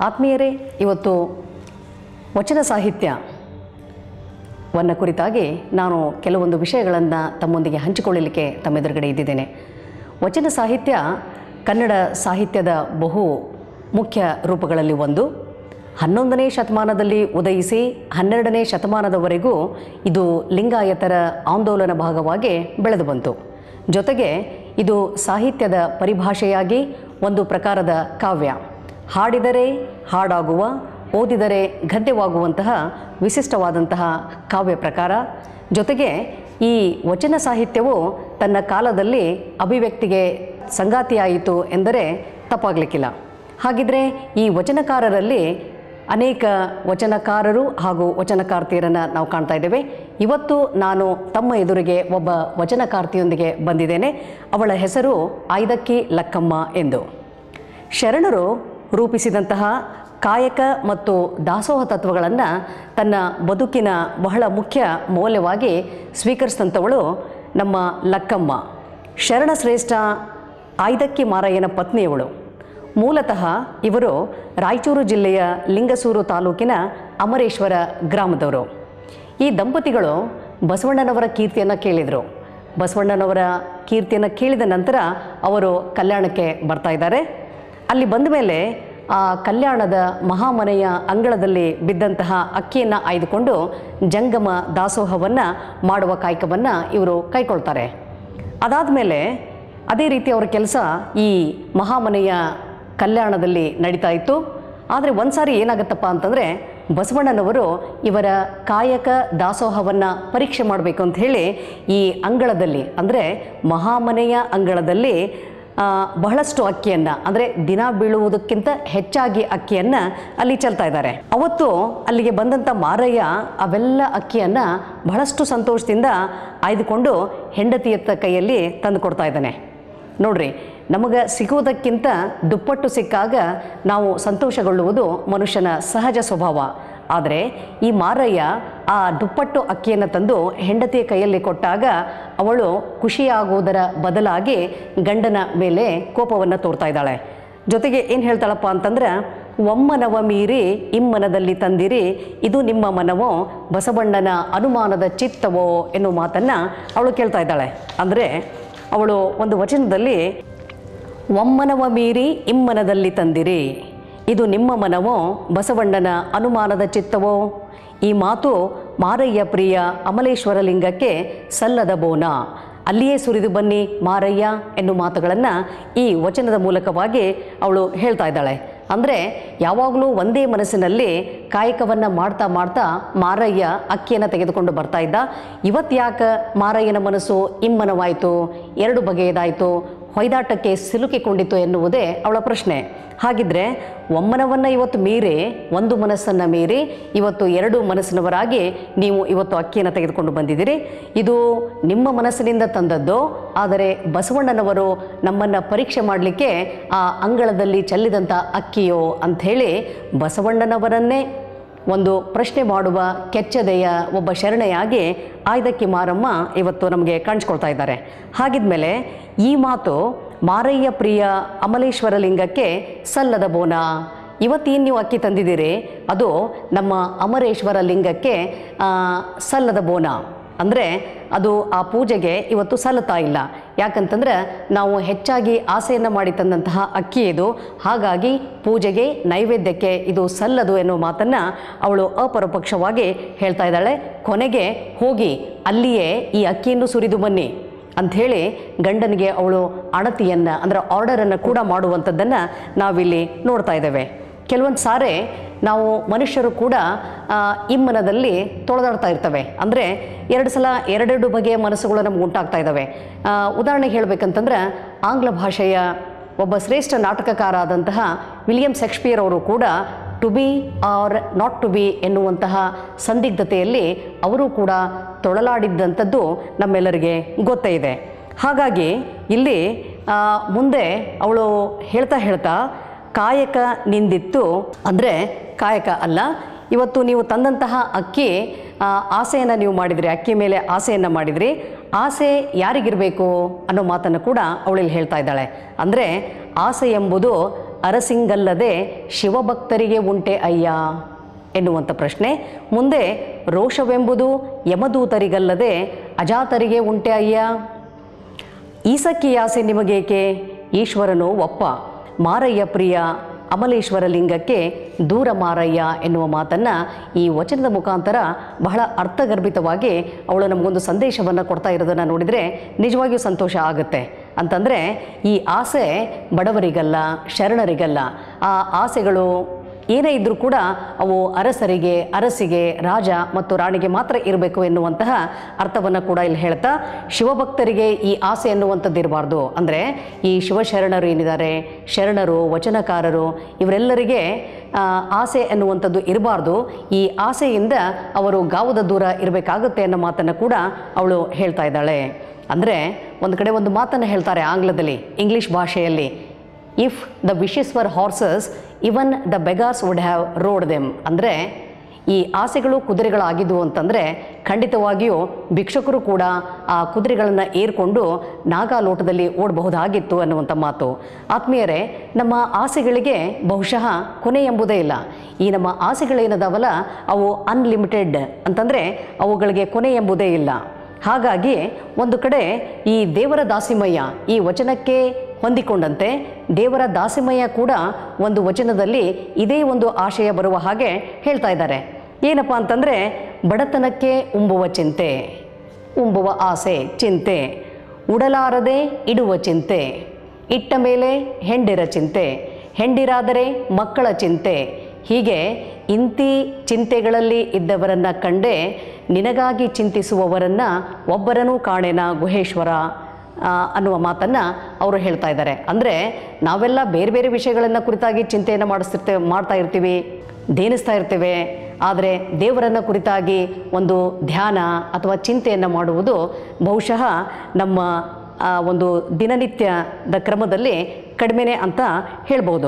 ಆತ್ಮೀಯರೇ ಇವತ್ತು ವಚನ ಸಾಹಿತ್ಯ ವನ್ನ ಕುರಿತಾಗಿ ನಾನು ಕೆಲವೊಂದು ವಿಷಯಗಳನ್ನು ತಮ್ಮೊಂದಿಗೆ ಹಂಚಿಕೊಳ್ಳಲಿಕ್ಕೆ ತಮ್ಮೆದುರುಗಡೆ ಇದ್ದಿದ್ದೇನೆ ವಚನ ಸಾಹಿತ್ಯ ಕನ್ನಡ ಸಾಹಿತ್ಯದ ಬಹು ಮುಖ್ಯ ರೂಪಗಳಲ್ಲಿ ಒಂದು ಹನ್ನೊಂದನೇ ಶತಮಾನದಲ್ಲಿ ಉದಯಿಸಿ ಹನ್ನೆರಡನೇ ಶತಮಾನದವರೆಗೂ ಇದು ಲಿಂಗಾಯತರ ಆಂದೋಲನ ಭಾಗವಾಗಿ ಬೆಳೆದು ಬಂತು ಜೊತೆಗೆ ಇದು ಸಾಹಿತ್ಯದ ಪರಿಭಾಷೆಯಾಗಿ ಒಂದು ಪ್ರಕಾರದ ಕಾವ್ಯ ಹಾಡಿದರೆ ಹಾಡಾಗುವ ಓದಿದರೆ ಗದ್ಯವಾಗುವಂತಹ ವಿಶಿಷ್ಟವಾದಂತಹ ಕಾವ್ಯ ಪ್ರಕಾರ ಜೊತೆಗೆ ಈ ವಚನ ಸಾಹಿತ್ಯವು ತನ್ನ ಕಾಲದಲ್ಲಿ ಅಭಿವ್ಯಕ್ತಿಗೆ ಸಂಗಾತಿಯಾಯಿತು ಎಂದರೆ ತಪ್ಪಾಗಲಿಕ್ಕಿಲ್ಲ ಹಾಗಿದ್ರೆ ಈ ವಚನಕಾರರಲ್ಲಿ ಅನೇಕ ವಚನಕಾರರು ಹಾಗೂ ವಚನಕಾರ್ತಿಯರನ್ನು ನಾವು ಕಾಣ್ತಾ ಇದ್ದೇವೆ ಇವತ್ತು ನಾನು ತಮ್ಮ ಎದುರಿಗೆ ಒಬ್ಬ ವಚನಕಾರ್ತಿಯೊಂದಿಗೆ ಬಂದಿದ್ದೇನೆ ಅವಳ ಹೆಸರು ಆಯ್ದಕ್ಕಿ ಲಕ್ಕಮ್ಮ ಎಂದು ಶರಣರು ರೂಪಿಸಿದಂತಹ ಕಾಯಕ ಮತ್ತು ದಾಸೋಹ ತತ್ವಗಳನ್ನು ತನ್ನ ಬದುಕಿನ ಬಹಳ ಮುಖ್ಯ ಮೌಲ್ಯವಾಗಿ ಸ್ವೀಕರಿಸಿದಂಥವಳು ನಮ್ಮ ಲಕ್ಕಮ್ಮ ಶರಣ ಶ್ರೇಷ್ಠ ಆಯ್ದಕ್ಕಿ ಮಾರಯ್ಯನ ಪತ್ನಿಯವಳು ಮೂಲತಃ ಇವರು ರಾಯಚೂರು ಜಿಲ್ಲೆಯ ಲಿಂಗಸೂರು ತಾಲೂಕಿನ ಅಮರೇಶ್ವರ ಗ್ರಾಮದವರು ಈ ದಂಪತಿಗಳು ಬಸವಣ್ಣನವರ ಕೀರ್ತಿಯನ್ನು ಕೇಳಿದರು ಬಸವಣ್ಣನವರ ಕೀರ್ತಿಯನ್ನು ಕೇಳಿದ ನಂತರ ಅವರು ಕಲ್ಯಾಣಕ್ಕೆ ಬರ್ತಾ ಇದ್ದಾರೆ ಅಲ್ಲಿ ಬಂದ ಮೇಲೆ ಆ ಕಲ್ಯಾಣದ ಮಹಾಮನೆಯ ಅಂಗಳದಲ್ಲಿ ಬಿದ್ದಂತಹ ಅಕ್ಕಿಯನ್ನು ಆಯ್ದುಕೊಂಡು ಜಂಗಮ ದಾಸೋಹವನ್ನು ಮಾಡುವ ಕಾಯಕವನ್ನು ಇವರು ಕೈಕೊಳ್ತಾರೆ ಅದಾದಮೇಲೆ ಅದೇ ರೀತಿ ಅವರ ಕೆಲಸ ಈ ಮಹಾಮನೆಯ ಕಲ್ಯಾಣದಲ್ಲಿ ನಡೀತಾ ಇತ್ತು ಆದರೆ ಒಂದು ಸಾರಿ ಏನಾಗುತ್ತಪ್ಪ ಅಂತಂದರೆ ಬಸವಣ್ಣನವರು ಇವರ ಕಾಯಕ ದಾಸೋಹವನ್ನು ಪರೀಕ್ಷೆ ಮಾಡಬೇಕು ಅಂತ ಹೇಳಿ ಈ ಅಂಗಳದಲ್ಲಿ ಅಂದರೆ ಮಹಾಮನೆಯ ಅಂಗಳದಲ್ಲಿ ಆ, ಬಹಳಷ್ಟು ಅಕ್ಕಿಯನ್ನು ಅಂದರೆ ದಿನ ಬೀಳುವುದಕ್ಕಿಂತ ಹೆಚ್ಚಾಗಿ ಅಕ್ಕಿಯನ್ನು ಅಲ್ಲಿ ಚೆಲ್ತಾ ಇದ್ದಾರೆ ಅವತ್ತು ಅಲ್ಲಿಗೆ ಬಂದಂಥ ಮಾರಯ್ಯ ಅವೆಲ್ಲ ಅಕ್ಕಿಯನ್ನು ಬಹಳಷ್ಟು ಸಂತೋಷದಿಂದ ಆಯ್ದುಕೊಂಡು ಹೆಂಡತಿಯತ್ತ ಕೈಯಲ್ಲಿ ತಂದು ಕೊಡ್ತಾ ಇದ್ದಾನೆ ನೋಡ್ರಿ ನಮಗೆ ಸಿಗುವುದಕ್ಕಿಂತ ದುಪ್ಪಟ್ಟು ಸಿಕ್ಕಾಗ ನಾವು ಸಂತೋಷಗೊಳ್ಳುವುದು ಮನುಷ್ಯನ ಸಹಜ ಸ್ವಭಾವ ಆದರೆ ಈ ಮಾರಯ್ಯ ಆ ದುಪ್ಪಟ್ಟು ಅಕ್ಕಿಯನ್ನು ತಂದು ಹೆಂಡತಿಯ ಕೈಯಲ್ಲಿ ಕೊಟ್ಟಾಗ ಅವಳು ಖುಷಿಯಾಗುವುದರ ಬದಲಾಗಿ ಗಂಡನ ಮೇಲೆ ಕೋಪವನ್ನು ತೋರ್ತಾ ಇದ್ದಾಳೆ ಜೊತೆಗೆ ಏನು ಹೇಳ್ತಾಳಪ್ಪ ಅಂತಂದ್ರೆ ಒಮ್ಮನವ ಮೀರಿ ಇಮ್ಮನದಲ್ಲಿ ತಂದಿರಿ ಇದು ನಿಮ್ಮ ಮನವೋ ಬಸವಣ್ಣನ ಅನುಮಾನದ ಚಿತ್ತವೋ ಎನ್ನುವ ಮಾತನ್ನು ಅವಳು ಕೇಳ್ತಾ ಇದ್ದಾಳೆ ಅಂದರೆ ಅವಳು ಒಂದು ವಚನದಲ್ಲಿ ಒಮ್ಮನವ ಮೀರಿ ಇಮ್ಮನದಲ್ಲಿ ತಂದಿರಿ ಇದು ನಿಮ್ಮ ಮನವೋ ಬಸವಣ್ಣನ ಅನುಮಾನದ ಚಿತ್ತವೋ ಈ ಮಾತು ಮಾರಯ್ಯ ಪ್ರಿಯ ಅಮಲೇಶ್ವರ ಲಿಂಗಕ್ಕೆ ಸಲ್ಲದ ಬೋನ ಅಲ್ಲಿಯೇ ಸುರಿದು ಬನ್ನಿ ಮಾರಯ್ಯ ಎನ್ನುವ ಮಾತುಗಳನ್ನು ಈ ವಚನದ ಮೂಲಕವಾಗಿ ಅವಳು ಹೇಳ್ತಾ ಇದ್ದಾಳೆ ಅಂದರೆ ಯಾವಾಗಲೂ ಒಂದೇ ಮನಸ್ಸಿನಲ್ಲಿ ಕಾಯಕವನ್ನು ಮಾಡ್ತಾ ಮಾಡ್ತಾ ಮಾರಯ್ಯ ಅಕ್ಕಿಯನ್ನು ತೆಗೆದುಕೊಂಡು ಬರ್ತಾ ಇದ್ದ ಇವತ್ತು ಯಾಕೆ ಮಾರಯ್ಯನ ಮನಸ್ಸು ಇಮ್ಮನವಾಯಿತು ಎರಡು ಬಗೆಯದಾಯಿತು ಹೊಯ್ದಾಟಕ್ಕೆ ಸಿಲುಕಿಕೊಂಡಿತು ಎನ್ನುವುದೇ ಅವಳ ಪ್ರಶ್ನೆ ಹಾಗಿದ್ರೆ ಒಮ್ಮನವನ್ನು ಇವತ್ತು ಮೀರಿ ಒಂದು ಮನಸ್ಸನ್ನು ಮೀರಿ ಇವತ್ತು ಎರಡು ಮನಸ್ಸಿನವರಾಗಿ ನೀವು ಇವತ್ತು ಅಕ್ಕಿಯನ್ನು ತೆಗೆದುಕೊಂಡು ಬಂದಿದ್ದೀರಿ ಇದು ನಿಮ್ಮ ಮನಸ್ಸಿನಿಂದ ತಂದದ್ದು ಆದರೆ ಬಸವಣ್ಣನವರು ನಮ್ಮನ್ನು ಪರೀಕ್ಷೆ ಮಾಡಲಿಕ್ಕೆ ಆ ಅಂಗಳದಲ್ಲಿ ಚೆಲ್ಲಿದಂಥ ಅಕ್ಕಿಯೋ ಅಂಥೇಳಿ ಬಸವಣ್ಣನವರನ್ನೇ ಒಂದು ಪ್ರಶ್ನೆ ಮಾಡುವ ಕೆಚ್ಚದೆಯ ಒಬ್ಬ ಶರಣೆಯಾಗಿ ಆಯ್ದಕ್ಕಿ ಮಾರಮ್ಮ ಇವತ್ತು ನಮಗೆ ಕಾಣಿಸ್ಕೊಳ್ತಾ ಇದ್ದಾರೆ ಹಾಗಿದ್ಮೇಲೆ ಈ ಮಾತು ಮಾರಯ್ಯ ಪ್ರಿಯ ಅಮಲೇಶ್ವರ ಲಿಂಗಕ್ಕೆ ಸಲ್ಲದ ಬೋನ ಇವತ್ತೇನು ನೀವು ಅಕ್ಕಿ ತಂದಿದ್ದೀರಿ ಅದು ನಮ್ಮ ಅಮರೇಶ್ವರ ಲಿಂಗಕ್ಕೆ ಆ, ಸಲ್ಲದ ಬೋನ ಅಂದರೆ ಅದು ಆ ಪೂಜೆಗೆ ಇವತ್ತು ಸಲ್ಲುತ್ತಾ ಇಲ್ಲ ಯಾಕಂತಂದ್ರೆ ನಾವು ಹೆಚ್ಚಾಗಿ ಆಸೆಯನ್ನು ಮಾಡಿ ತಂದಂತಹ ಅಕ್ಕಿ ಇದು ಹಾಗಾಗಿ ಪೂಜೆಗೆ ನೈವೇದ್ಯಕ್ಕೆ ಇದು ಸಲ್ಲದು ಎನ್ನುವ ಮಾತನ್ನು ಅವಳು ಅಪರೋಪಕ್ಷವಾಗಿ ಹೇಳ್ತಾ ಇದ್ದಾಳೆ ಕೊನೆಗೆ ಹೋಗಿ ಅಲ್ಲಿಯೇ ಈ ಅಕ್ಕಿಯನ್ನು ಸುರಿದು ಬನ್ನಿ ಅಂಥೇಳಿ ಗಂಡನಿಗೆ ಅವಳು ಅಣತಿಯನ್ನು ಅಂದರೆ ಆರ್ಡರನ್ನು ಕೂಡ ಮಾಡುವಂಥದ್ದನ್ನು ನಾವಿಲ್ಲಿ ನೋಡ್ತಾ ಇದ್ದೇವೆ ಕೆಲವೊಂದು ಸಾರಿ ನಾವು ಮನುಷ್ಯರು ಕೂಡ ಆ, ಇಮ್ಮನದಲ್ಲಿ ತೊಳೆದಾಡ್ತಾ ಇರ್ತವೆ ಅಂದರೆ ಎರಡು ಸಲ ಎರಡೆರಡು ಬಗೆಯ ಮನಸ್ಸುಗಳು ನಮ್ಗೆ ಉಂಟಾಗ್ತಾ ಇದ್ದಾವೆ ಆ, ಉದಾಹರಣೆಗೆ ಹೇಳಬೇಕಂತಂದ್ರೆ ಆಂಗ್ಲ ಭಾಷೆಯ ಒಬ್ಬ ಶ್ರೇಷ್ಠ ನಾಟಕಕಾರ ಆದಂತಹ ವಿಲಿಯಂ ಶೇಕ್ಸ್ಪಿಯರ್ ಅವರು ಕೂಡ to be or not to be ಎನ್ನುವಂತಹ ಸಂದಿಗ್ಧತೆಯಲ್ಲಿ ಅವರು ಕೂಡ ತೊಳಲಾಡಿದ್ದಂಥದ್ದು ನಮ್ಮೆಲ್ಲರಿಗೆ ಗೊತ್ತೇ ಇದೆ ಹಾಗಾಗಿ ಇಲ್ಲಿ ಆ, ಮುಂದೆ ಅವಳು ಹೇಳ್ತಾ ಹೇಳ್ತಾ ಕಾಯಕ ನಿಂದಿತ್ತು ಅಂದರೆ ಕಾಯಕ ಅಲ್ಲ ಇವತ್ತು ನೀವು ತಂದಂತಹ ಅಕ್ಕಿ ಆ, ಆಸೆಯನ್ನು ನೀವು ಮಾಡಿದ್ರಿ ಅಕ್ಕಿ ಮೇಲೆ ಆಸೆಯನ್ನು ಮಾಡಿದ್ರಿ ಆಸೆ ಯಾರಿಗಿರಬೇಕು ಅನ್ನೋ ಮಾತನ್ನು ಕೂಡ ಅವಳಿಲ್ಲಿ ಹೇಳ್ತಾ ಇದ್ದಾಳೆ ಅಂದರೆ ಆಸೆ ಎಂಬುದು ಅರಸಿಂಗಲ್ಲದೆ ಶಿವಭಕ್ತರಿಗೆ ಉಂಟೆ ಅಯ್ಯ ಎನ್ನುವಂಥ ಪ್ರಶ್ನೆ ಮುಂದೆ ರೋಷವೆಂಬುದು ಯಮದೂತರಿಗಲ್ಲದೆ ಅಜಾತರಿಗೆ ಉಂಟೆ ಅಯ್ಯ ಈಸಕ್ಕಿಯಾಸೆ ನಿಮಗೇಕೆ ಈಶ್ವರನು ಒಪ್ಪ ಮಾರಯ್ಯ ಪ್ರಿಯ ಅಮಲೇಶ್ವರ ಲಿಂಗಕ್ಕೆ ದೂರ ಮಾರಯ್ಯ ಎನ್ನುವ ಮಾತನ್ನು ಈ ವಚನದ ಮುಖಾಂತರ ಬಹಳ ಅರ್ಥಗರ್ಭಿತವಾಗಿ ಅವಳು ನಮಗೊಂದು ಸಂದೇಶವನ್ನು ಕೊಡ್ತಾ ಇರೋದನ್ನು ನೋಡಿದರೆ ನಿಜವಾಗಿಯೂ ಸಂತೋಷ ಆಗುತ್ತೆ ಅಂತಂದರೆ ಈ ಆಸೆ ಬಡವರಿಗಲ್ಲ ಶರಣರಿಗಲ್ಲ ಆ ಆಸೆಗಳು ಏನೇ ಇದ್ದರೂ ಕೂಡ ಅವು ಅರಸರಿಗೆ ಅರಸಿಗೆ ರಾಜ ಮತ್ತು ರಾಣಿಗೆ ಮಾತ್ರ ಇರಬೇಕು ಎನ್ನುವಂತಹ ಅರ್ಥವನ್ನು ಕೂಡ ಇಲ್ಲಿ ಹೇಳ್ತಾ ಶಿವಭಕ್ತರಿಗೆ ಈ ಆಸೆ ಎನ್ನುವಂಥದ್ದು ಇರಬಾರ್ದು ಅಂದರೆ ಈ ಶಿವಶರಣರು ಏನಿದ್ದಾರೆ ಶರಣರು ವಚನಕಾರರು ಇವರೆಲ್ಲರಿಗೆ ಆ, ಆಸೆ ಎನ್ನುವಂಥದ್ದು ಇರಬಾರ್ದು ಈ ಆಸೆಯಿಂದ ಅವರು ಗಾವದ ದೂರ ಇರಬೇಕಾಗುತ್ತೆ ಅನ್ನೋ ಮಾತನ್ನು ಕೂಡ ಅವಳು ಹೇಳ್ತಾ ಇದ್ದಾಳೆ ಅಂದರೆ ಒಂದು ಕಡೆ ಒಂದು ಮಾತನ್ನು ಹೇಳ್ತಾರೆ ಆಂಗ್ಲದಲ್ಲಿ ಇಂಗ್ಲೀಷ್ ಭಾಷೆಯಲ್ಲಿ if the wishes for horses even the beggars would have rode them ಅಂದರೆ ಈ ಆಸೆಗಳು ಕುದುರೆಗಳಾಗಿದ್ವು ಅಂತಂದರೆ ಖಂಡಿತವಾಗಿಯೂ ಭಿಕ್ಷುಕರು ಕೂಡ ಆ ಕುದುರೆಗಳನ್ನು ಏರ್ಕೊಂಡು ನಾಗಾಲೋಟದಲ್ಲಿ ಓಡಬಹುದಾಗಿತ್ತು ಅನ್ನುವಂಥ ಮಾತು ಆತ್ಮೀಯರೇ ನಮ್ಮ ಆಸೆಗಳಿಗೆ ಬಹುಶಃ ಕೊನೆ ಎಂಬುದೇ ಇಲ್ಲ ಈ ನಮ್ಮ ಆಸೆಗಳೇನದಾವಲ್ಲ ಅವು ಅನ್ಲಿಮಿಟೆಡ್ ಅಂತಂದರೆ ಅವುಗಳಿಗೆ ಕೊನೆ ಎಂಬುದೇ ಇಲ್ಲ ಹಾಗಾಗಿ ಒಂದು ಕಡೆ ಈ ದೇವರ ದಾಸಿಮಯ್ಯ ಈ ವಚನಕ್ಕೆ ಹೊಂದಿಕೊಂಡಂತೆ ದೇವರ ದಾಸಿಮಯ್ಯ ಕೂಡ ಒಂದು ವಚನದಲ್ಲಿ ಇದೇ ಒಂದು ಆಶಯ ಬರುವ ಹಾಗೆ ಹೇಳ್ತಾ ಇದ್ದಾರೆ ಏನಪ್ಪ ಅಂತಂದರೆ ಬಡತನಕ್ಕೆ ಉಂಬುವ ಚಿಂತೆ ಉಂಬುವ ಆಸೆ ಚಿಂತೆ ಉಡಲಾರದೆ ಇಡುವ ಚಿಂತೆ ಇಟ್ಟ ಮೇಲೆ ಹೆಂಡಿರ ಚಿಂತೆ ಹೆಂಡಿರಾದರೆ ಮಕ್ಕಳ ಚಿಂತೆ ಹೀಗೆ ಇಂತಿ ಚಿಂತೆಗಳಲ್ಲಿ ಇದ್ದವರನ್ನ ಕಂಡೇ ನಿನಗಾಗಿ ಚಿಂತಿಸುವವರನ್ನ ಒಬ್ಬರನೂ ಕಾಣೆನ ಗುಹೇಶ್ವರ ಆ, ಅನ್ನುವ ಮಾತನ್ನು ಅವರು ಹೇಳ್ತಾ ಇದ್ದಾರೆ ಅಂದರೆ ನಾವೆಲ್ಲ ಬೇರೆ ಬೇರೆ ವಿಷಯಗಳನ್ನು ಕುರಿತಾಗಿ ಚಿಂತೆಯನ್ನು ಮಾಡಿಸ್ತಿರ್ತೇವೆ ಮಾಡ್ತಾ ಇರ್ತೀವಿ ಧ್ಯಾನಿಸ್ತಾ ಇರ್ತೇವೆ ಆದರೆ ದೇವರನ್ನು ಕುರಿತಾಗಿ ಒಂದು ಧ್ಯಾನ ಅಥವಾ ಚಿಂತೆಯನ್ನು ಮಾಡುವುದು ಬಹುಶಃ ನಮ್ಮ ಆ, ಒಂದು ದಿನನಿತ್ಯದ ಕ್ರಮದಲ್ಲಿ ಕಡಿಮೆನೇ ಅಂತ ಹೇಳ್ಬೋದು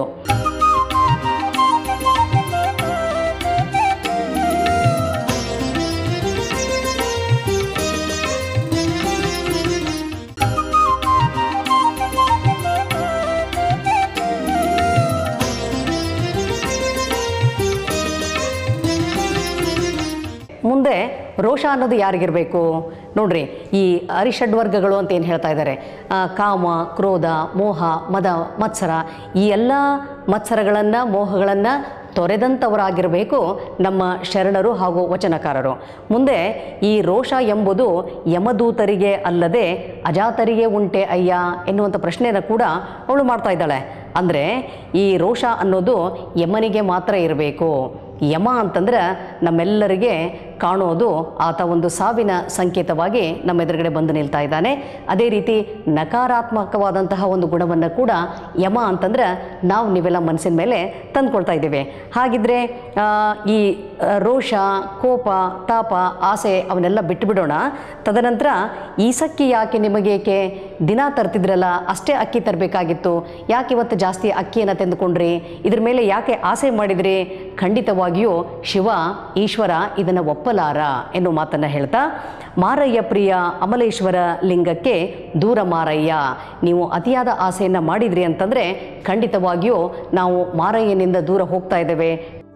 ಮುಂದೆ ರೋಷ ಅನ್ನೋದು ಯಾರಿಗಿರಬೇಕು ನೋಡ್ರಿ ಈ ಅರಿಷಡ್ವರ್ಗಗಳು ಅಂತ ಏನು ಹೇಳ್ತಾ ಇದ್ದಾರೆ ಆ, ಕಾಮ ಕ್ರೋಧ ಮೋಹ ಮದ ಮತ್ಸರ ಈ ಎಲ್ಲ ಮತ್ಸರಗಳನ್ನು ಮೋಹಗಳನ್ನು ತೊರೆದಂಥವರಾಗಿರಬೇಕು ನಮ್ಮ ಶರಣರು ಹಾಗೂ ವಚನಕಾರರು ಮುಂದೆ ಈ ರೋಷ ಎಂಬುದು ಯಮದೂತರಿಗೆ ಅಲ್ಲದೆ ಅಜಾತರಿಗೆ ಉಂಟೆ ಅಯ್ಯ ಎನ್ನುವಂಥ ಪ್ರಶ್ನೆಯನ್ನು ಕೂಡ ಅವಳು ಮಾಡ್ತಾ ಇದ್ದಾಳೆ ಅಂದರೆ ಈ ರೋಷ ಅನ್ನೋದು ಯಮನಿಗೆ ಮಾತ್ರ ಇರಬೇಕು ಯಮ ಅಂತಂದ್ರೆ ನಮ್ಮೆಲ್ಲರಿಗೆ ಕಾಣೋದು ಆತ ಒಂದು ಸಾವಿನ ಸಂಕೇತವಾಗಿ ನಮ್ಮ ಎದುರುಗಡೆ ಬಂದು ನಿಲ್ತಾ ಇದ್ದಾನೆ ಅದೇ ರೀತಿ ನಕಾರಾತ್ಮಕವಾದಂತಹ ಒಂದು ಗುಣವನ್ನು ಕೂಡ ಯಮ ಅಂತಂದ್ರೆ ನಾವು ನೀವೆಲ್ಲ ಮನಸ್ಸಿನ ಮೇಲೆ ತಂದ್ಕೊಳ್ತಾ ಇದ್ದೇವೆ ಹಾಗಿದ್ರೆ ಆ, ಈ ಆ, ರೋಷ ಕೋಪ ತಾಪ ಆಸೆ ಅವನ್ನೆಲ್ಲ ಬಿಟ್ಟುಬಿಡೋಣ ತದನಂತರ ಈಸಕ್ಕಿ ಯಾಕೆ ನಿಮಗೇಕೆ ದಿನ ತರ್ತಿದ್ರಲ್ಲ ಅಷ್ಟೇ ಅಕ್ಕಿ ತರಬೇಕಾಗಿತ್ತು ಯಾಕೆ ಇವತ್ತು ಜಾಸ್ತಿ ಅಕ್ಕಿಯನ್ನು ತೆಗೆದುಕೊಂಡ್ರಿ ಇದ್ರ ಮೇಲೆ ಯಾಕೆ ಆಸೆ ಮಾಡಿದ್ರಿ ಖಂಡಿತವಾಗಿಯೂ ಶಿವ ಈಶ್ವರ ಇದನ್ನು ಒಪ್ಪಲಾರ ಎನ್ನುವ ಮಾತನ್ನು ಹೇಳ್ತಾ ಮಾರಯ್ಯ ಪ್ರಿಯ ಅಮಲೇಶ್ವರ ಲಿಂಗಕ್ಕೆ ದೂರ ಮಾರಯ್ಯ ನೀವು ಅತಿಯಾದ ಆಸೆಯನ್ನು ಮಾಡಿದ್ರಿ ಅಂತಂದರೆ ಖಂಡಿತವಾಗಿಯೂ ನಾವು ಮಾರಯ್ಯನಿಂದ ದೂರ ಹೋಗ್ತಾ ಇದ್ದೇವೆ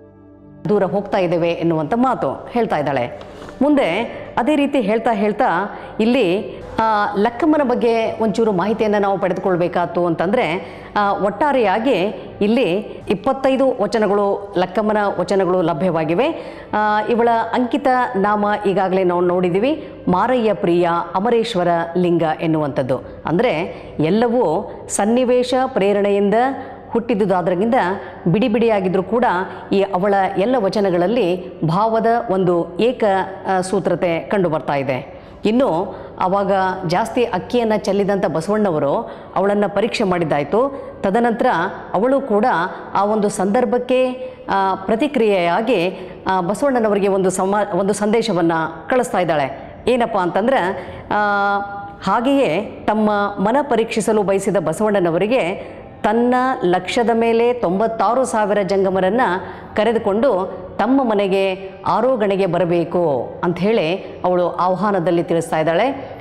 ದೂರ ಹೋಗ್ತಾ ಇದ್ದೇವೆ ಎನ್ನುವಂಥ ಮಾತು ಹೇಳ್ತಾ ಇದ್ದಾಳೆ ಮುಂದೆ ಅದೇ ರೀತಿ ಹೇಳ್ತಾ ಹೇಳ್ತಾ ಇಲ್ಲಿ ಆ, ಲಕ್ಕಮ್ಮನ ಬಗ್ಗೆ ಒಂಚೂರು ಮಾಹಿತಿಯನ್ನು ನಾವು ಪಡೆದುಕೊಳ್ಬೇಕಾತು ಅಂತಂದರೆ ಆ, ಒಟ್ಟಾರೆಯಾಗಿ ಇಲ್ಲಿ ಇಪ್ಪತ್ತೈದು ವಚನಗಳು ಲಕ್ಕಮ್ಮನ ವಚನಗಳು ಲಭ್ಯವಾಗಿವೆ ಆ, ಇವಳ ಅಂಕಿತ ನಾಮ ಈಗಾಗಲೇ ನಾವು ನೋಡಿದ್ದೀವಿ ಮಾರಯ್ಯ ಪ್ರಿಯ ಅಮರೇಶ್ವರ ಲಿಂಗ ಎನ್ನುವಂಥದ್ದು ಅಂದರೆ ಎಲ್ಲವೂ ಸನ್ನಿವೇಶ ಪ್ರೇರಣೆಯಿಂದ ಹುಟ್ಟಿದುದಾದ್ರಿಂದ ಬಿಡಿ ಬಿಡಿಯಾಗಿದ್ದರೂ ಕೂಡ ಈ ಅವಳ ಎಲ್ಲ ವಚನಗಳಲ್ಲಿ ಭಾವದ ಒಂದು ಏಕ ಆ, ಸೂತ್ರತೆ ಕಂಡು ಬರ್ತಾ ಇದೆ ಇನ್ನು ಆವಾಗ ಜಾಸ್ತಿ ಅಕ್ಕಿಯನ್ನು ಚೆಲ್ಲಿದಂಥ ಬಸವಣ್ಣವರು ಅವಳನ್ನು ಪರೀಕ್ಷೆ ಮಾಡಿದ್ದಾಯಿತು ತದನಂತರ ಅವಳು ಕೂಡ ಆ ಒಂದು ಸಂದರ್ಭಕ್ಕೆ ಆ, ಪ್ರತಿಕ್ರಿಯೆಯಾಗಿ ಆ, ಬಸವಣ್ಣನವರಿಗೆ ಒಂದು ಸಮ ಒಂದು ಸಂದೇಶವನ್ನು ಕಳಿಸ್ತಾ ಇದ್ದಾಳೆ ಏನಪ್ಪ ಅಂತಂದ್ರೆ ಆ, ಹಾಗೆಯೇ ತಮ್ಮ ಮನ ಪರೀಕ್ಷಿಸಲು ಬಯಸಿದ ಬಸವಣ್ಣನವರಿಗೆ ತನ್ನ ಲಕ್ಷದ ಮೇಲೆ ತೊಂಬತ್ತಾರು ಸಾವಿರ ಜಂಗಮರನ್ನು ಕರೆದುಕೊಂಡು ತಮ್ಮ ಮನೆಗೆ ಆರೋಗಣೆಗೆ ಬರಬೇಕು ಅಂಥೇಳಿ ಅವಳು ಆಹ್ವಾನದಲ್ಲಿ ತಿಳಿಸ್ತಾ ಇದ್ದಾಳೆ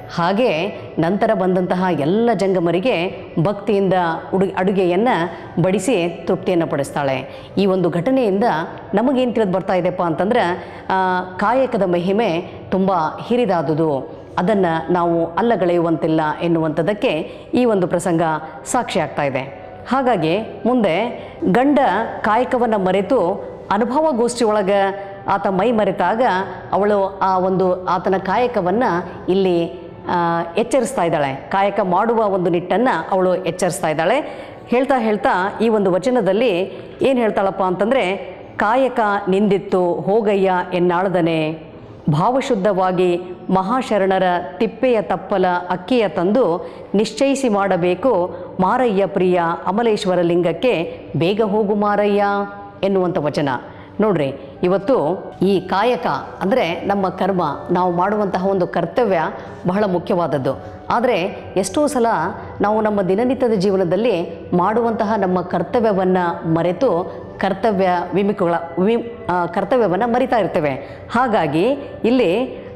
ಹಾಗೆ ನಂತರ ಬಂದಂತಹ ಎಲ್ಲ ಜಂಗಮರಿಗೆ ಭಕ್ತಿಯಿಂದ ಉಡು ಅಡುಗೆಯನ್ನು ಬಡಿಸಿ ತೃಪ್ತಿಯನ್ನು ಪಡಿಸ್ತಾಳೆ ಈ ಒಂದು ಘಟನೆಯಿಂದ ನಮಗೇನು ತಿಳಿದು ಬರ್ತಾ ಇದೆಪ್ಪ ಅಂತಂದ್ರೆ ಆ, ಕಾಯಕದ ಮಹಿಮೆ ತುಂಬ ಹಿರಿದಾದುದು ಅದನ್ನು ನಾವು ಅಲ್ಲಗಳೆಯುವಂತಿಲ್ಲ ಎನ್ನುವಂಥದ್ದಕ್ಕೆ ಈ ಒಂದು ಪ್ರಸಂಗ ಸಾಕ್ಷಿ ಆಗ್ತಾ ಇದೆ ಹಾಗಾಗಿ ಮುಂದೆ ಗಂಡ ಕಾಯಕವನ್ನು ಮರೆತು ಅನುಭವಗೋಷ್ಠಿ ಒಳಗೆ ಆತ ಮೈ ಮರೆತಾಗ ಅವಳು ಆ ಒಂದು ಆತನ ಕಾಯಕವನ್ನು ಇಲ್ಲಿ ಆ, ಎಚ್ಚರಿಸ್ತಾ ಇದ್ದಾಳೆ ಕಾಯಕ ಮಾಡುವ ಒಂದು ನಿಟ್ಟನ್ನು ಅವಳು ಎಚ್ಚರಿಸ್ತಾ ಇದ್ದಾಳೆ ಹೇಳ್ತಾ ಹೇಳ್ತಾ ಈ ಒಂದು ವಚನದಲ್ಲಿ ಏನು ಹೇಳ್ತಾಳಪ್ಪ ಅಂತಂದರೆ ಕಾಯಕ ನಿಂದಿತ್ತು ಹೋಗಯ್ಯ ಎನ್ನಾಳದನೆ ಭಾವಶುದ್ಧವಾಗಿ ಮಹಾಶರಣರ ತಿಪ್ಪೆಯ ತಪ್ಪಲ ಅಕ್ಕಿಯ ತಂದು ನಿಶ್ಚಯಿಸಿ ಮಾಡಬೇಕು ಮಾರಯ್ಯ ಪ್ರಿಯ ಅಮಲೇಶ್ವರ ಲಿಂಗಕ್ಕೆ ಬೇಗ ಹೋಗು ಮಾರಯ್ಯ ಎನ್ನುವಂಥ ವಚನ ನೋಡ್ರಿ ಇವತ್ತು ಈ ಕಾಯಕ ಅಂದರೆ ನಮ್ಮ ಕರ್ಮ ನಾವು ಮಾಡುವಂತಹ ಒಂದು ಕರ್ತವ್ಯ ಬಹಳ ಮುಖ್ಯವಾದದ್ದು ಆದರೆ ಎಷ್ಟೋ ಸಲ ನಾವು ನಮ್ಮ ದಿನನಿತ್ಯದ ಜೀವನದಲ್ಲಿ ಮಾಡುವಂತಹ ನಮ್ಮ ಕರ್ತವ್ಯವನ್ನು ಮರೆತು ಕರ್ತವ್ಯ ವಿಮುಖಗಳ ವಿ ಕರ್ತವ್ಯವನ್ನು ಮರಿತಾ ಇರ್ತೇವೆ ಹಾಗಾಗಿ ಇಲ್ಲಿ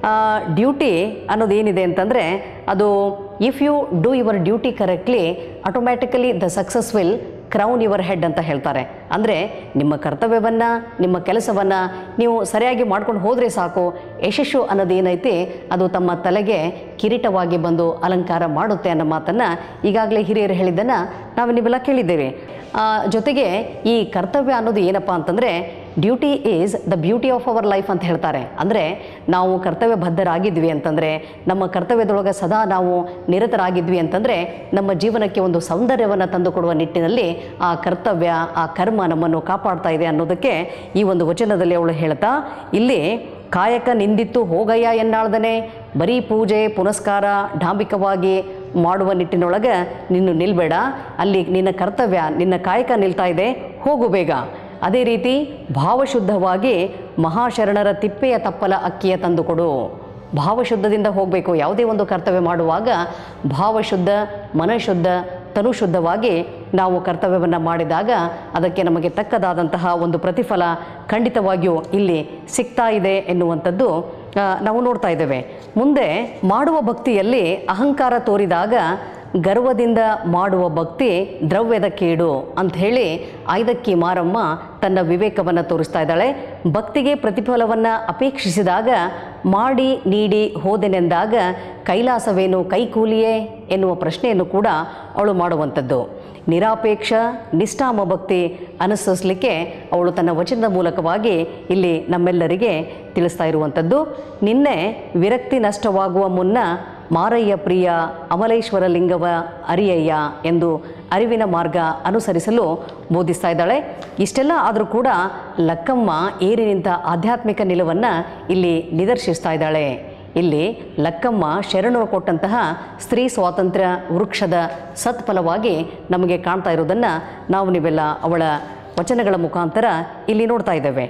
ಡ್ಯೂಟಿ ಅನ್ನೋದು ಏನಿದೆ ಅಂತಂದರೆ ಅದು if you do your duty correctly automatically the success will crown your head ಅಂತ ಹೇಳ್ತಾರೆ ಅಂದರೆ ನಿಮ್ಮ ಕರ್ತವ್ಯವನ್ನು ನಿಮ್ಮ ಕೆಲಸವನ್ನು ನೀವು ಸರಿಯಾಗಿ ಮಾಡ್ಕೊಂಡು ಹೋದರೆ ಸಾಕು ಯಶಸ್ಸು ಅನ್ನೋದು ಏನೈತಿ ಅದು ತಮ್ಮ ತಲೆಗೆ ಕಿರೀಟವಾಗಿ ಬಂದು ಅಲಂಕಾರ ಮಾಡುತ್ತೆ ಅನ್ನೋ ಮಾತನ್ನು ಈಗಾಗಲೇ ಹಿರಿಯರು ಹೇಳಿದ್ದನ್ನು ನಾವು ನೀವೆಲ್ಲ ಕೇಳಿದ್ದೇವೆ ಆ, ಜೊತೆಗೆ ಈ ಕರ್ತವ್ಯ ಅನ್ನೋದು ಏನಪ್ಪ ಅಂತಂದರೆ duty is the beauty of our life ಅಂತ ಹೇಳ್ತಾರೆ ಅಂದರೆ ನಾವು ಕರ್ತವ್ಯ ಬದ್ಧರಾಗಿದ್ವಿ ಅಂತಂದರೆ ನಮ್ಮ ಕರ್ತವ್ಯದೊಳಗೆ ಸದಾ ನಾವು ನಿರತರಾಗಿದ್ವಿ ಅಂತಂದರೆ ನಮ್ಮ ಜೀವನಕ್ಕೆ ಒಂದು ಸೌಂದರ್ಯವನ್ನು ತಂದುಕೊಡುವ ನಿಟ್ಟಿನಲ್ಲಿ ಆ ಕರ್ತವ್ಯ ಆ ಕರ್ಮ ನಮ್ಮನ್ನು ಕಾಪಾಡ್ತಾ ಇದೆ ಅನ್ನೋದಕ್ಕೆ ಈ ಒಂದು ವಚನದಲ್ಲಿ ಅವಳು ಹೇಳ್ತಾ ಇಲ್ಲಿ ಕಾಯಕ ನಿಂದಿತ್ತು ಹೋಗಯ್ಯ ಎನ್ನಾಳ್ದನೆ ಬರೀ ಪೂಜೆ ಪುನಸ್ಕಾರ ಡಾಂಬಿಕವಾಗಿ ಮಾಡುವ ನಿಟ್ಟಿನೊಳಗೆ ನೀನು ನಿಲ್ಬೇಡ ಅಲ್ಲಿ ನಿನ್ನ ಕರ್ತವ್ಯ ನಿನ್ನ ಕಾಯಕ ನಿಲ್ತಾ ಇದೆ ಹೋಗು ಬೇಗ ಅದೇ ರೀತಿ ಭಾವಶುದ್ಧವಾಗಿ ಮಹಾಶರಣರ ತಿಪ್ಪೆಯ ತಪ್ಪಲ ಅಕ್ಕಿಯ ತಂದುಕೊಡು ಭಾವಶುದ್ಧದಿಂದ ಹೋಗಬೇಕು ಯಾವುದೇ ಒಂದು ಕರ್ತವ್ಯ ಮಾಡುವಾಗ ಭಾವಶುದ್ಧ ಮನಶುದ್ಧ ತನುಶುದ್ಧವಾಗಿ ನಾವು ಕರ್ತವ್ಯವನ್ನು ಮಾಡಿದಾಗ ಅದಕ್ಕೆ ನಮಗೆ ತಕ್ಕದಾದಂತಹ ಒಂದು ಪ್ರತಿಫಲ ಖಂಡಿತವಾಗಿಯೂ ಇಲ್ಲಿ ಸಿಗ್ತಾ ಇದೆ ಎನ್ನುವಂಥದ್ದು ಆ, ನಾವು ನೋಡ್ತಾ ಇದ್ದೇವೆ ಮುಂದೆ ಮಾಡುವ ಭಕ್ತಿಯಲ್ಲಿ ಅಹಂಕಾರ ತೋರಿದಾಗ ಗರ್ವದಿಂದ ಮಾಡುವ ಭಕ್ತಿ ದ್ರವ್ಯದ ಕೇಡು ಅಂತ ಹೇಳಿ ಐದಕ್ಕಿ ಮಾರಮ್ಮ ತನ್ನ ವಿವೇಕವನ್ನು ತೋರಿಸ್ತಾ ಇದ್ದಾಳೆ ಭಕ್ತಿಗೆ ಪ್ರತಿಫಲವನ್ನು ಅಪೇಕ್ಷಿಸಿದಾಗ ಮಾಡಿ ನೀಡಿ ಹೋದೆನೆಂದಾಗ ಕೈಲಾಸವೇನು ಕೈಕೂಲಿಯೇ ಎನ್ನುವ ಪ್ರಶ್ನೆಯನ್ನು ಕೂಡ ಅವಳು ಮಾಡುವಂಥದ್ದು ನಿರಾಪೇಕ್ಷ ನಿಷ್ಠಾಮ ಭಕ್ತಿ ಅನುಸರಿಸಲಿಕ್ಕೆ ಅವಳು ತನ್ನ ವಚನದ ಮೂಲಕವಾಗಿ ಇಲ್ಲಿ ನಮ್ಮೆಲ್ಲರಿಗೆ ತಿಳಿಸ್ತಾ ಇರುವಂಥದ್ದು ನಿನ್ನೆ ವಿರಕ್ತಿ ನಷ್ಟವಾಗುವ ಮುನ್ನ ಮಾರಯ್ಯ ಪ್ರಿಯ ಅಮಲೇಶ್ವರ ಲಿಂಗವ ಅರಿಯಯ್ಯ ಎಂದು ಅರಿವಿನ ಮಾರ್ಗ ಅನುಸರಿಸಲು ಬೋಧಿಸ್ತಾ ಇದ್ದಾಳೆ ಇಷ್ಟೆಲ್ಲ ಆದರೂ ಕೂಡ ಲಕ್ಕಮ್ಮ ಏರಿ ನಿಂತ ಆಧ್ಯಾತ್ಮಿಕ ನಿಲುವನ್ನು ಇಲ್ಲಿ ನಿದರ್ಶಿಸ್ತಾ ಇದ್ದಾಳೆ ಇಲ್ಲಿ ಲಕ್ಕಮ್ಮ ಶರಣರು ಕೊಟ್ಟಂತಹ ಸ್ತ್ರೀ ಸ್ವಾತಂತ್ರ್ಯ ವೃಕ್ಷದ ಸತ್ಫಲವಾಗಿ ನಮಗೆ ಕಾಣ್ತಾ ಇರೋದನ್ನು ನಾವು ನೀವೆಲ್ಲ ಅವಳ ವಚನಗಳ ಮುಖಾಂತರ ಇಲ್ಲಿ ನೋಡ್ತಾ ಇದ್ದೇವೆ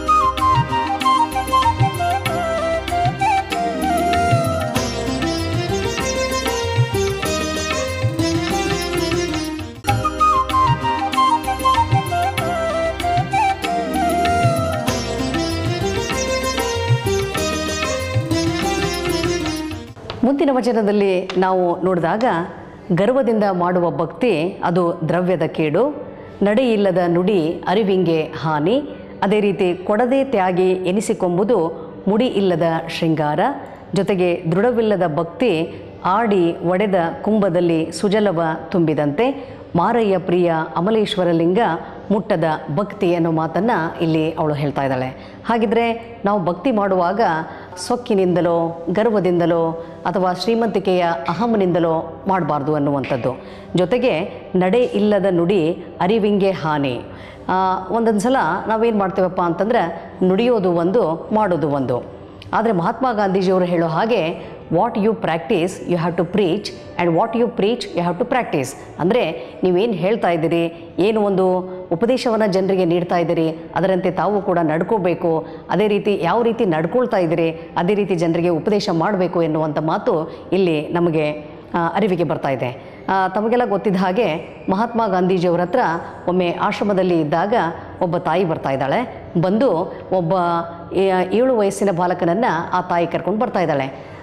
ಮುಂದಿನ ವಚನದಲ್ಲಿ ನಾವು ನೋಡಿದಾಗ ಗರ್ವದಿಂದ ಮಾಡುವ ಭಕ್ತಿ ಅದು ದ್ರವ್ಯದ ಕೇಡು ನಡೆಯಿಲ್ಲದ ನುಡಿ ಅರಿವಿಂಗೆ ಹಾನಿ ಅದೇ ರೀತಿ ಕೊಡದೆ ತ್ಯಾಗಿ ಎನಿಸಿಕೊಂಬುದು ಮುಡಿ ಇಲ್ಲದ ಶೃಂಗಾರ ಜೊತೆಗೆ ದೃಢವಿಲ್ಲದ ಭಕ್ತಿ ಆಡಿ ಒಡೆದ ಕುಂಭದಲ್ಲಿ ಸುಜಲವ ತುಂಬಿದಂತೆ ಮಾರಯ್ಯ ಪ್ರಿಯ ಅಮಲೇಶ್ವರ ಲಿಂಗ ಮುಟ್ಟದ ಭಕ್ತಿ ಅನ್ನೋ ಮಾತನ್ನು ಇಲ್ಲಿ ಅವಳು ಹೇಳ್ತಾ ಇದ್ದಾಳೆ ಹಾಗಿದ್ರೆ ನಾವು ಭಕ್ತಿ ಮಾಡುವಾಗ ಸೊಕ್ಕಿನಿಂದಲೋ ಗರ್ವದಿಂದಲೋ ಅಥವಾ ಶ್ರೀಮಂತಿಕೆಯ ಅಹಂನಿಂದಲೋ ಮಾಡಬಾರ್ದು ಅನ್ನುವಂಥದ್ದು ಜೊತೆಗೆ ನಡೆ ಇಲ್ಲದ ನುಡಿ ಅರಿವಿಂಗೆ ಹಾನಿ ಒಂದೊಂದು ಸಲ ನಾವೇನು ಮಾಡ್ತೇವಪ್ಪ ಅಂತಂದ್ರೆ ನುಡಿಯೋದು ಒಂದು ಮಾಡೋದು ಒಂದು ಆದರೆ ಮಹಾತ್ಮ ಗಾಂಧೀಜಿಯವರು ಹೇಳೋ ಹಾಗೆ what you practise you have to preach and what you preach you have to practise ಅಂದರೆ ನೀವೇನು ಹೇಳ್ತಾ ಇದ್ದೀರಿ ಏನು ಒಂದು ಉಪದೇಶವನ್ನು ಜನರಿಗೆ ನೀಡ್ತಾ ಇದ್ದೀರಿ ಅದರಂತೆ ತಾವು ಕೂಡ ನಡ್ಕೋಬೇಕು ಅದೇ ರೀತಿ ಯಾವ ರೀತಿ ನಡ್ಕೊಳ್ತಾ ಇದ್ದೀರಿ ಅದೇ ರೀತಿ ಜನರಿಗೆ ಉಪದೇಶ ಮಾಡಬೇಕು ಎನ್ನುವಂಥ ಮಾತು ಇಲ್ಲಿ ನಮಗೆ ಆ, ಅರಿವಿಗೆ ಬರ್ತಾ ಇದೆ ಆ, ತಮಗೆಲ್ಲ ಗೊತ್ತಿದ್ದ ಹಾಗೆ ಮಹಾತ್ಮ ಗಾಂಧೀಜಿಯವರ ಹತ್ರ ಒಮ್ಮೆ ಆಶ್ರಮದಲ್ಲಿ ಇದ್ದಾಗ ಒಬ್ಬ ತಾಯಿ ಬರ್ತಾ ಇದ್ದಾಳೆ ಬಂದು ಒಬ್ಬ ಏ- ಏಳು ವಯಸ್ಸಿನ ಬಾಲಕನನ್ನು ಆ ತಾಯಿ ಕರ್ಕೊಂಡು ಬರ್ತಾ ಇದ್ದಾಳೆ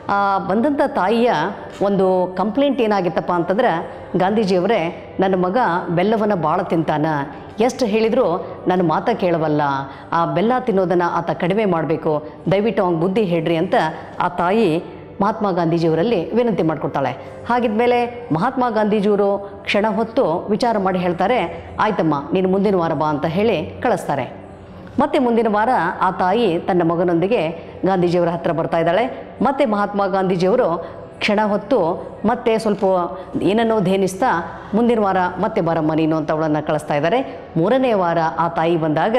ಆ ಬಂದಂಥ ತಾಯಿಯ ಒಂದು ಕಂಪ್ಲೇಂಟ್ ಏನಾಗಿತ್ತಪ್ಪ ಅಂತಂದ್ರೆ ಗಾಂಧೀಜಿಯವರೇ ನನ್ನ ಮಗ ಬೆಲ್ಲವನ್ನು ಭಾಳ ತಿಂತಾನ ಎಷ್ಟು ಹೇಳಿದರೂ ನನ್ನ ಮಾತ ಕೇಳವಲ್ಲ ಆ ಬೆಲ್ಲ ತಿನ್ನೋದನ್ನು ಆತ ಕಡಿಮೆ ಮಾಡಬೇಕು ದಯವಿಟ್ಟು ಅವ್ನಿಗೆ ಬುದ್ಧಿ ಹೇಳ್ರಿ ಅಂತ ಆ ತಾಯಿ ಮಹಾತ್ಮ ಗಾಂಧೀಜಿಯವರಲ್ಲಿ ವಿನಂತಿ ಮಾಡಿಕೊಡ್ತಾಳೆ ಹಾಗಿದ್ಮೇಲೆ ಮಹಾತ್ಮ ಗಾಂಧೀಜಿಯವರು ಕ್ಷಣ ಹೊತ್ತು ವಿಚಾರ ಮಾಡಿ ಹೇಳ್ತಾರೆ ಆಯ್ತಮ್ಮ ನೀನು ಮುಂದಿನ ವಾರ ಬಾ ಅಂತ ಹೇಳಿ ಕಳಿಸ್ತಾರೆ ಮತ್ತೆ ಮುಂದಿನ ವಾರ ಆ ತಾಯಿ ತನ್ನ ಮಗನೊಂದಿಗೆ ಗಾಂಧೀಜಿಯವರ ಹತ್ರ ಬರ್ತಾ ಇದ್ದಾಳೆ ಮತ್ತೆ ಮಹಾತ್ಮ ಗಾಂಧೀಜಿಯವರು ಕ್ಷಣ ಹೊತ್ತು ಮತ್ತೆ ಸ್ವಲ್ಪ ಏನನ್ನೋ ಧೇನಿಸ್ತಾ ಮುಂದಿನ ವಾರ ಮತ್ತೆ ಬರಮ್ಮ ನೀನು ಅಂತ ಅವಳನ್ನು ಕಳಿಸ್ತಾ ಇದ್ದಾರೆ ಮೂರನೇ ವಾರ ಆ ತಾಯಿ ಬಂದಾಗ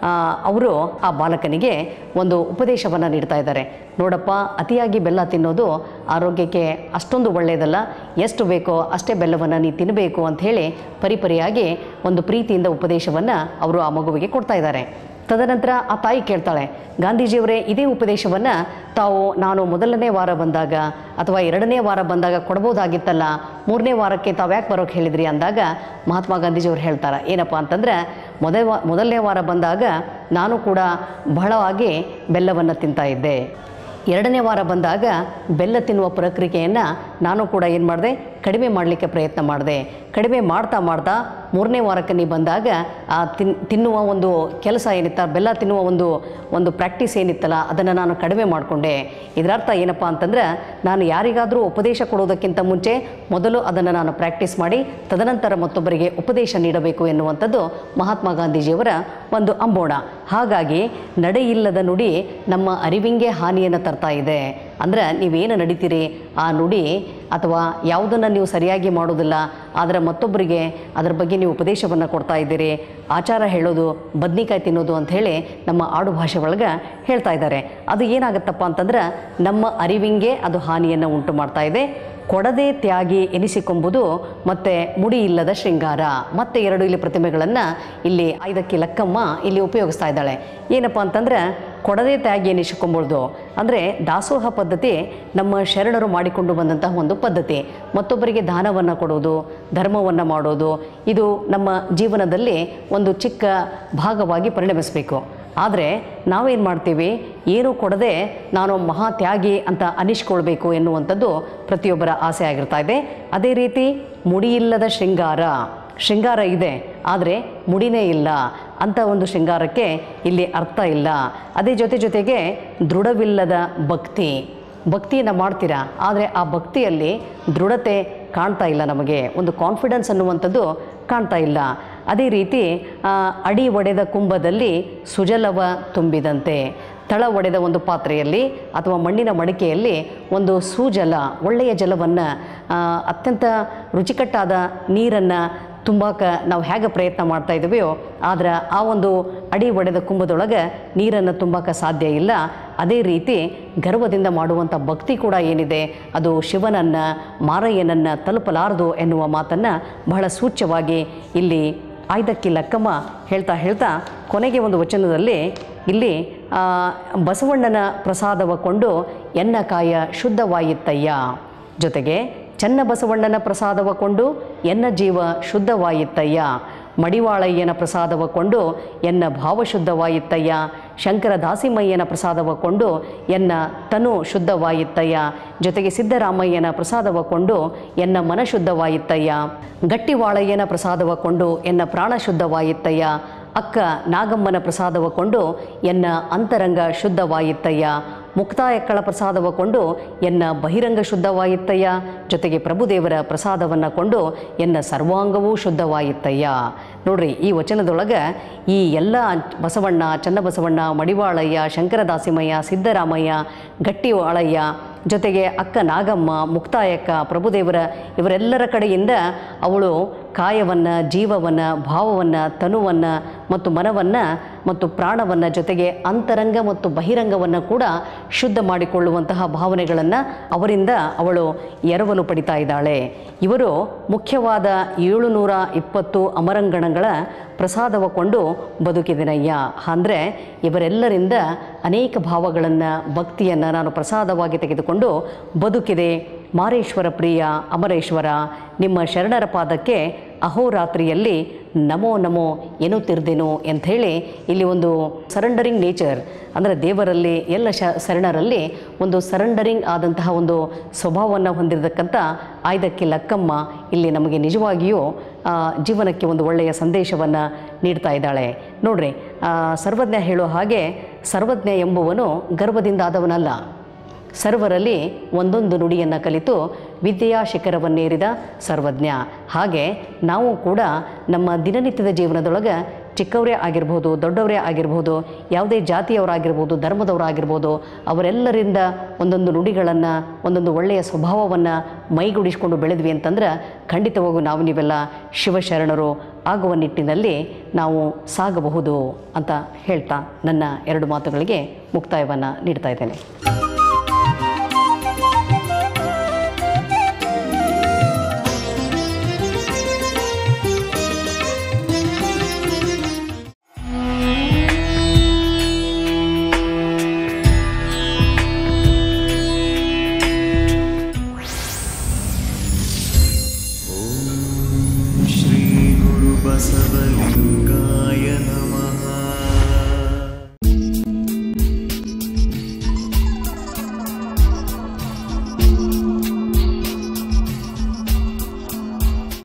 ಅವರು ಆ ಬಾಲಕನಿಗೆ ಒಂದು ಉಪದೇಶವನ್ನು ನೀಡ್ತಾ ಇದ್ದಾರೆ ನೋಡಪ್ಪ ಅತಿಯಾಗಿ ಬೆಲ್ಲ ತಿನ್ನೋದು ಆರೋಗ್ಯಕ್ಕೆ ಅಷ್ಟೊಂದು ಒಳ್ಳೆಯದಲ್ಲ ಎಷ್ಟು ಬೇಕೋ ಅಷ್ಟೇ ಬೆಲ್ಲವನ್ನು ನೀ ತಿನ್ನಬೇಕು ಅಂಥೇಳಿ ಪರಿಪರಿಯಾಗಿ ಒಂದು ಪ್ರೀತಿಯಿಂದ ಉಪದೇಶವನ್ನು ಅವರು ಆ ಮಗುವಿಗೆ ಕೊಡ್ತಾ ಇದ್ದಾರೆ ತದನಂತರ ಆ ತಾಯಿ ಕೇಳ್ತಾಳೆ ಗಾಂಧೀಜಿಯವರೇ ಇದೇ ಉಪದೇಶವನ್ನು ತಾವು ನಾನು ಮೊದಲನೇ ವಾರ ಬಂದಾಗ ಅಥವಾ ಎರಡನೇ ವಾರ ಬಂದಾಗ ಕೊಡ್ಬೋದಾಗಿತ್ತಲ್ಲ ಮೂರನೇ ವಾರಕ್ಕೆ ತಾವು ಯಾಕೆ ಬರೋಕ್ಕೆ ಹೇಳಿದ್ರಿ ಅಂದಾಗ ಮಹಾತ್ಮ ಗಾಂಧೀಜಿಯವರು ಹೇಳ್ತಾರೆ ಏನಪ್ಪ ಅಂತಂದ್ರೆ ಮೊದಲ ವಾ ಮೊದಲನೇ ವಾರ ಬಂದಾಗ ನಾನು ಕೂಡ ಬಹಳವಾಗಿ ಬೆಲ್ಲವನ್ನು ತಿಂತಾ ಇದ್ದೆ ಎರಡನೇ ವಾರ ಬಂದಾಗ ಬೆಲ್ಲ ತಿನ್ನುವ ಪ್ರಕ್ರಿಯೆಯನ್ನು ನಾನು ಕೂಡ ಏನು ಮಾಡಿದೆ ಕಡಿಮೆ ಮಾಡಲಿಕ್ಕೆ ಪ್ರಯತ್ನ ಮಾಡಿದೆ ಕಡಿಮೆ ಮಾಡ್ತಾ ಮಾಡ್ತಾ ಮೂರನೇ ವಾರಕ್ಕೆ ನೀವು ಬಂದಾಗ ಆ ತಿನ್ ತಿನ್ನುವ ಒಂದು ಕೆಲಸ ಏನಿತ್ತ ಬೆಲ್ಲ ತಿನ್ನುವ ಒಂದು ಒಂದು ಪ್ರಾಕ್ಟೀಸ್ ಏನಿತ್ತಲ್ಲ ಅದನ್ನು ನಾನು ಕಡಿಮೆ ಮಾಡಿಕೊಂಡೆ ಇದರರ್ಥ ಏನಪ್ಪ ಅಂತಂದ್ರೆ ನಾನು ಯಾರಿಗಾದರೂ ಉಪದೇಶ ಕೊಡೋದಕ್ಕಿಂತ ಮುಂಚೆ ಮೊದಲು ಅದನ್ನು ನಾನು ಪ್ರಾಕ್ಟೀಸ್ ಮಾಡಿ ತದನಂತರ ಮತ್ತೊಬ್ಬರಿಗೆ ಉಪದೇಶ ನೀಡಬೇಕು ಎನ್ನುವಂಥದ್ದು ಮಹಾತ್ಮ ಗಾಂಧೀಜಿಯವರ ಒಂದು ಅಂಬೋಣ ಹಾಗಾಗಿ ನಡೆಯಿಲ್ಲದ ನುಡಿ ನಮ್ಮ ಅರಿವಿಂಗೆ ಹಾನಿಯನ್ನು ತರ್ತಾ ಇದೆ ಅಂದ್ರೆ ನೀವೇನು ನಡೀತೀರಿ ಆ ನುಡಿ ಅಥವಾ ಯಾವುದನ್ನು ನೀವು ಸರಿಯಾಗಿ ಮಾಡೋದಿಲ್ಲ ಆದರೆ ಮತ್ತೊಬ್ಬರಿಗೆ ಅದರ ಬಗ್ಗೆ ನೀವು ಉಪದೇಶವನ್ನು ಕೊಡ್ತಾ ಇದ್ದೀರಿ ಆಚಾರ ಹೇಳೋದು ಬದ್ನಿಕಾಯಿ ತಿನ್ನೋದು ಅಂಥೇಳಿ ನಮ್ಮ ಆಡು ಭಾಷೆ ಒಳಗೆ ಹೇಳ್ತಾ ಇದ್ದಾರೆ ಅದು ಏನಾಗುತ್ತಪ್ಪ ಅಂತಂದ್ರೆ ನಮ್ಮ ಅರಿವಿಂಗೆ ಅದು ಹಾನಿಯನ್ನು ಉಂಟು ಮಾಡ್ತಾ ಇದೆ ಕೊಡದೆ ತ್ಯಾಗಿ ಎನಿಸಿಕೊಂಬುದು ಮತ್ತು ಮುಡಿ ಇಲ್ಲದ ಶೃಂಗಾರ ಮತ್ತೆ ಎರಡು ಇಲ್ಲಿ ಪ್ರತಿಮೆಗಳನ್ನು ಇಲ್ಲಿ ಐದಕ್ಕೆ ಲಕ್ಕಮ್ಮ ಇಲ್ಲಿ ಉಪಯೋಗಿಸ್ತಾ ಇದ್ದಾಳೆ ಏನಪ್ಪ ಅಂತಂದ್ರೆ ಕೊಡದೆ ತ್ಯಾಗಿ ಎನಿಸಿಕೊಂಬುದು ಅಂದರೆ ದಾಸೋಹ ಪದ್ಧತಿ ನಮ್ಮ ಶರಣರು ಮಾಡಿಕೊಂಡು ಬಂದಂತಹ ಒಂದು ಪದ್ಧತಿ ಮತ್ತೊಬ್ಬರಿಗೆ ದಾನವನ್ನು ಕೊಡೋದು ಧರ್ಮವನ್ನು ಮಾಡೋದು ಇದು ನಮ್ಮ ಜೀವನದಲ್ಲಿ ಒಂದು ಚಿಕ್ಕ ಭಾಗವಾಗಿ ಪರಿಣಮಿಸಬೇಕು ಆದರೆ ನಾವೇನು ಮಾಡ್ತೀವಿ ಏನು ಕೊಡದೆ ನಾನು ಮಹಾ ತ್ಯಾಗಿ ಅಂತ ಅನಿಸ್ಕೊಳ್ಬೇಕು ಎನ್ನುವಂಥದ್ದು ಪ್ರತಿಯೊಬ್ಬರ ಆಸೆ ಆಗಿರ್ತಾ ಇದೆ ಅದೇ ರೀತಿ ಮುಡಿಯಿಲ್ಲದ ಶೃಂಗಾರ ಶೃಂಗಾರ ಇದೆ ಆದರೆ ಮುಡಿನೇ ಇಲ್ಲ ಅಂಥ ಒಂದು ಶೃಂಗಾರಕ್ಕೆ ಇಲ್ಲಿ ಅರ್ಥ ಇಲ್ಲ ಅದೇ ಜೊತೆ ಜೊತೆಗೆ ದೃಢವಿಲ್ಲದ ಭಕ್ತಿ ಭಕ್ತಿಯನ್ನು ಮಾಡ್ತೀರಾ ಆದರೆ ಆ ಭಕ್ತಿಯಲ್ಲಿ ದೃಢತೆ ಕಾಣ್ತಾ ಇಲ್ಲ ನಮಗೆ ಒಂದು ಕಾನ್ಫಿಡೆನ್ಸ್ ಅನ್ನುವಂಥದ್ದು ಕಾಣ್ತಾ ಇಲ್ಲ ಅದೇ ರೀತಿ ಆ, ಅಡಿ ಒಡೆದ ಕುಂಭದಲ್ಲಿ ಸುಜಲವ ತುಂಬಿದಂತೆ ತಳ ಒಡೆದ ಒಂದು ಪಾತ್ರೆಯಲ್ಲಿ ಅಥವಾ ಮಣ್ಣಿನ ಮಡಿಕೆಯಲ್ಲಿ ಒಂದು ಸುಜಲ ಒಳ್ಳೆಯ ಜಲವನ್ನು ಅತ್ಯಂತ ರುಚಿಕಟ್ಟಾದ ನೀರನ್ನು ತುಂಬಾಕ ನಾವು ಹೇಗೆ ಪ್ರಯತ್ನ ಮಾಡ್ತಾ ಇದ್ದೀವೋ ಆದ್ರೆ ಆ ಒಂದು ಅಡಿ ಒಡೆದ ಕುಂಭದೊಳಗೆ ನೀರನ್ನು ತುಂಬಾಕ ಸಾಧ್ಯ ಇಲ್ಲ ಅದೇ ರೀತಿ ಗರ್ವದಿಂದ ಮಾಡುವಂಥ ಭಕ್ತಿ ಕೂಡ ಏನಿದೆ ಅದು ಶಿವನನ್ನು ಮಾರಯ್ಯನನ್ನು ತಲುಪಲಾರದು ಎನ್ನುವ ಮಾತನ್ನು ಬಹಳ ಸೂಚ್ಯವಾಗಿ ಇಲ್ಲಿ ಆಯ್ದಕ್ಕಿ ಲಕ್ಕಮ್ಮ ಹೇಳ್ತಾ ಹೇಳ್ತಾ ಕೊನೆಗೆ ಒಂದು ವಚನದಲ್ಲಿ ಇಲ್ಲಿ ಆ, ಬಸವಣ್ಣನ ಪ್ರಸಾದವ ಕೊಂಡು ಎನ್ನ ಕಾಯ ಶುದ್ಧವಾಯಿತ್ತಯ್ಯ ಜೊತೆಗೆ ಚನ್ನ ಬಸವಣ್ಣನ ಪ್ರಸಾದವ ಕೊಂಡು ಎನ್ನ ಜೀವ ಶುದ್ಧವಾಯಿತ್ತಯ್ಯ ಮಡಿವಾಳಯ್ಯನ ಪ್ರಸಾದವ ಕೊಂಡು ಎನ್ನ ಭಾವ ಶುದ್ಧವಾಯಿತ್ತಯ್ಯ ಶಂಕರ ದಾಸಿಮಯ್ಯನ ಪ್ರಸಾದವ ಕೊಂಡು ಎನ್ನ ತನು ಶುದ್ಧವಾಯಿತ್ತಯ್ಯ ಜೊತೆಗೆ ಸಿದ್ದರಾಮಯ್ಯನ ಪ್ರಸಾದವ ಕೊಂಡು ಎನ್ನ ಮನ ಶುದ್ಧವಾಯಿತ್ತಯ್ಯ ಗಟ್ಟಿವಾಳಯ್ಯನ ಪ್ರಸಾದವ ಕೊಂಡು ಎನ್ನ ಪ್ರಾಣ ಶುದ್ಧವಾಯಿತ್ತಯ್ಯ ಅಕ್ಕ ನಾಗಮ್ಮನ ಪ್ರಸಾದವ ಕೊಂಡು ಎನ್ನ ಅಂತರಂಗ ಶುದ್ಧವಾಯಿತ್ತಯ್ಯ ಮುಕ್ತಾಯಕ್ಕಳ ಪ್ರಸಾದವ ಕೊಂಡು ಎನ್ನ ಬಹಿರಂಗ ಶುದ್ಧವಾಯಿತ್ತಯ್ಯ ಜೊತೆಗೆ ಪ್ರಭುದೇವರ ಪ್ರಸಾದವನ್ನು ಕೊಂಡು ಎನ್ನ ಸರ್ವಾಂಗವೂ ಶುದ್ಧವಾಯಿತ್ತಯ್ಯ ನೋಡ್ರಿ ಈ ವಚನದೊಳಗೆ ಈ ಎಲ್ಲ ಬಸವಣ್ಣ ಚನ್ನಬಸವಣ್ಣ ಮಡಿವಾಳಯ್ಯ ಶಂಕರದಾಸಿಮಯ್ಯ ಸಿದ್ದರಾಮಯ್ಯ ಗಟ್ಟಿವಾಳಯ್ಯ ಜೊತೆಗೆ ಅಕ್ಕ ನಾಗಮ್ಮ ಮುಕ್ತಾಯಕ್ಕ ಪ್ರಭುದೇವರ ಇವರೆಲ್ಲರ ಕಡೆಯಿಂದ ಅವಳು ಕಾಯವನ್ನು ಜೀವವನ್ನು ಭಾವವನ್ನು ತನುವನ್ನು ಮತ್ತು ಮನವನ್ನು ಮತ್ತು ಪ್ರಾಣವನ್ನು ಜೊತೆಗೆ ಅಂತರಂಗ ಮತ್ತು ಬಹಿರಂಗವನ್ನು ಕೂಡ ಶುದ್ಧ ಮಾಡಿಕೊಳ್ಳುವಂತಹ ಭಾವನೆಗಳನ್ನು ಅವರಿಂದ ಅವಳು ಎರವಲು ಪಡಿತಾ ಇದ್ದಾಳೆ ಇವರು ಮುಖ್ಯವಾದ ಏಳುನೂರ ಇಪ್ಪತ್ತು ಅಮರಂಗಣಗಳ ಪ್ರಸಾದವ ಕೊಂಡು ಬದುಕಿದೆನಯ್ಯ ಅಂದರೆ ಇವರೆಲ್ಲರಿಂದ ಅನೇಕ ಭಾವಗಳನ್ನು ಭಕ್ತಿಯನ್ನು ನಾನು ಪ್ರಸಾದವಾಗಿ ತೆಗೆದುಕೊಂಡು ಬದುಕಿದೆ ಮಾರೇಶ್ವರ ಪ್ರಿಯ ಅಮರೇಶ್ವರ ನಿಮ್ಮ ಶರಣರ ಪಾದಕ್ಕೆ ಅಹೋರಾತ್ರಿಯಲ್ಲಿ ನಮೋ ನಮೋ ಎನ್ನುತ್ತಿರ್ದೇನೋ ಅಂಥೇಳಿ ಇಲ್ಲಿ ಒಂದು ಸರೆಂಡರಿಂಗ್ ನೇಚರ್ ಅಂದರೆ ದೇವರಲ್ಲಿ ಎಲ್ಲ ಶ ಶರಣರಲ್ಲಿ ಒಂದು ಸರೆಂಡರಿಂಗ್ ಆದಂತಹ ಒಂದು ಸ್ವಭಾವವನ್ನು ಹೊಂದಿರತಕ್ಕಂಥ ಆಯ್ದಕ್ಕೆ ಲಕ್ಕಮ್ಮ ಇಲ್ಲಿ ನಮಗೆ ನಿಜವಾಗಿಯೂ ಆ, ಜೀವನಕ್ಕೆ ಒಂದು ಒಳ್ಳೆಯ ಸಂದೇಶವನ್ನು ನೀಡ್ತಾ ಇದ್ದಾಳೆ ನೋಡ್ರಿ ಆ, ಸರ್ವಜ್ಞ ಹೇಳೋ ಹಾಗೆ ಸರ್ವಜ್ಞ ಎಂಬುವನು ಗರ್ಭದಿಂದ ಆದವನಲ್ಲ ಸರ್ವರಲ್ಲಿ ಒಂದೊಂದು ನುಡಿಯನ್ನು ಕಲಿತು ವಿದ್ಯೆಯ ಶಿಖರವನ್ನೇರಿದ ಸರ್ವಜ್ಞ ಹಾಗೆ ನಾವು ಕೂಡ ನಮ್ಮ ದಿನನಿತ್ಯದ ಜೀವನದೊಳಗೆ ಚಿಕ್ಕವರೇ ಆಗಿರ್ಬೋದು ದೊಡ್ಡವರೇ ಆಗಿರ್ಬೋದು ಯಾವುದೇ ಜಾತಿಯವರಾಗಿರ್ಬೋದು ಧರ್ಮದವರಾಗಿರ್ಬೋದು ಅವರೆಲ್ಲರಿಂದ ಒಂದೊಂದು ನುಡಿಗಳನ್ನು ಒಂದೊಂದು ಒಳ್ಳೆಯ ಸ್ವಭಾವವನ್ನು ಮೈಗೂಡಿಸ್ಕೊಂಡು ಬೆಳೆದ್ವಿ ಅಂತಂದ್ರೆ ಖಂಡಿತವಾಗೂ ನಾವು ನೀವೆಲ್ಲ ಶಿವಶರಣರು ಆಗುವ ನಿಟ್ಟಿನಲ್ಲಿ ನಾವು ಸಾಗಬಹುದು ಅಂತ ಹೇಳ್ತಾ ನನ್ನ ಎರಡು ಮಾತುಗಳಿಗೆ ಮುಕ್ತಾಯವನ್ನು ನೀಡ್ತಾ ಇದ್ದೇನೆ श्रीगुरुबसवलिङ्गाय नमः